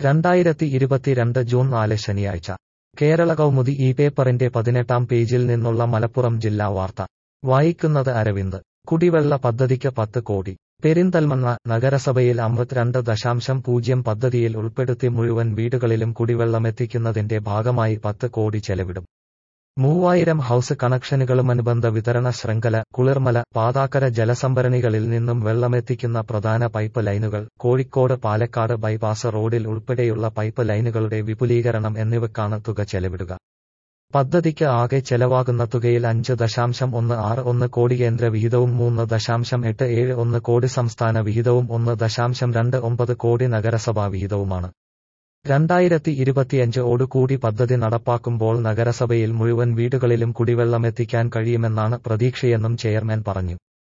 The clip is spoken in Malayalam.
രണ്ടായിരത്തി ഇരുപത്തിരണ്ട് ജൂൺ നാല് ശനിയാഴ്ച കേരള കൗമുദി ഈ പേപ്പറിന്റെ പതിനെട്ടാം പേജിൽ നിന്നുള്ള മലപ്പുറം ജില്ലാ വാർത്ത വായിക്കുന്നത് അരവിന്ദ് കുടിവെള്ള പദ്ധതിക്ക് പത്ത് കോടി പെരിന്തൽമണ്ണ നഗരസഭയിൽ അമൃത് രണ്ട് ദശാംശം പൂജ്യം പദ്ധതിയിൽ ഉൾപ്പെടുത്തി മുഴുവൻ വീടുകളിലും കുടിവെള്ളമെത്തിക്കുന്നതിന്റെ ഭാഗമായി പത്ത് കോടി ചെലവിടും മൂവായിരം ഹൌസ് കണക്ഷനുകളും അനുബന്ധ വിതരണ ശൃംഖല കുളിർമല പാതാക്കര ജലസംഭരണികളിൽ നിന്നും വെള്ളമെത്തിക്കുന്ന പ്രധാന പൈപ്പ് ലൈനുകൾ കോഴിക്കോട് പാലക്കാട് ബൈപ്പാസ് റോഡിൽ ഉൾപ്പെടെയുള്ള പൈപ്പ് ലൈനുകളുടെ വിപുലീകരണം എന്നിവയ്ക്കാണ് തുക ചെലവിടുക പദ്ധതിക്ക് ആകെ ചെലവാകുന്ന തുകയിൽ അഞ്ച് ദശാംശം ഒന്ന് ആറ് ഒന്ന് കോടി കേന്ദ്ര വിഹിതവും മൂന്ന് ദശാംശം എട്ട് ഏഴ് ഒന്ന് കോടി സംസ്ഥാന വിഹിതവും ഒന്ന് ദശാംശം രണ്ട് ഒമ്പത് കോടി നഗരസഭാ വിഹിതവുമാണ് രണ്ടായിരത്തി ഇരുപത്തിയഞ്ച് ഓടുകൂടി പദ്ധതി നടപ്പാക്കുമ്പോൾ നഗരസഭയിൽ മുഴുവൻ വീടുകളിലും കുടിവെള്ളമെത്തിക്കാൻ കഴിയുമെന്നാണ് പ്രതീക്ഷയെന്നും ചെയർമാൻ പറഞ്ഞു